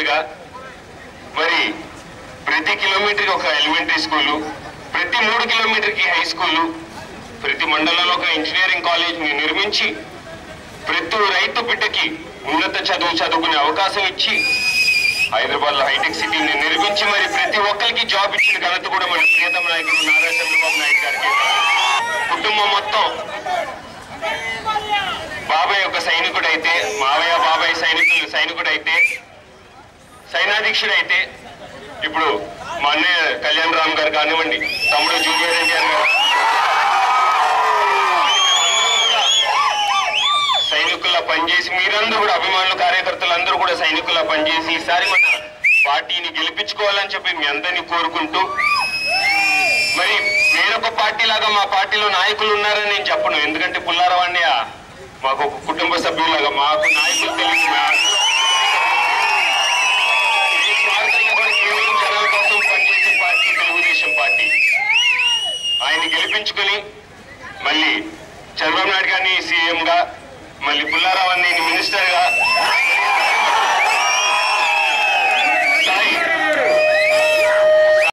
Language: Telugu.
నాయకుడిగా మరి ప్రతి కిలోమీటర్కి ఒక ఎలిమెంటరీ స్కూలు ప్రతి మూడు కిలోమీటర్కి హై స్కూలు ప్రతి మండలంలో ఒక ఇంజనీరింగ్ కాలేజ్ ని నిర్మించి ప్రతి రైతు బిడ్డకి ఉన్నత చదువు చదువుకునే అవకాశం ఇచ్చి హైదరాబాద్ లో హైటెక్ సిటీని నిర్మించి మరి ప్రతి ఒక్కరికి జాబ్ ఇచ్చిన ఘనత కూడా మన ప్రియతమ నాయకుడు నారా చంద్రబాబు నాయుడు గారికి కుటుంబం మొత్తం బాబాయ్ ఒక సైనికుడైతే మావయ్య బాబాయ్ సైనికులు సైనికుడైతే సైనాధీక్షుడైతే ఇప్పుడు మా అన్నయ్య కళ్యాణ్ రామ్ గారు కానివ్వండి తమ్ముడు జూనియర్ ఎన్టీఆర్ గారు మేమందరం కూడా సైనికుల్లా పనిచేసి మీరందరూ కూడా అభిమానులు కార్యకర్తలందరూ కూడా సైనికుల్లా పనిచేసి ఈసారి మన పార్టీని గెలిపించుకోవాలని చెప్పి మీ అందరినీ కోరుకుంటూ మరి వేరొక పార్టీ లాగా మా పార్టీలో నాయకులు ఉన్నారని నేను చెప్పను ఎందుకంటే పుల్లారావు మాకు ఒక కుటుంబ సభ్యులాగా మాకు నాయకులు తెలిసి మా- ఈ స్వార్థంగా కూడా కేవలం జనాల కోసం పనిచేసే పార్టీ తెలుగుదేశం పార్టీ ఆయన్ని గెలిపించుకొని మళ్ళీ చంద్రబాబు నాయుడు గారిని సీఎం గా మళ్ళీ పుల్లారావు అన్నయ్యని మినిస్టర్ గా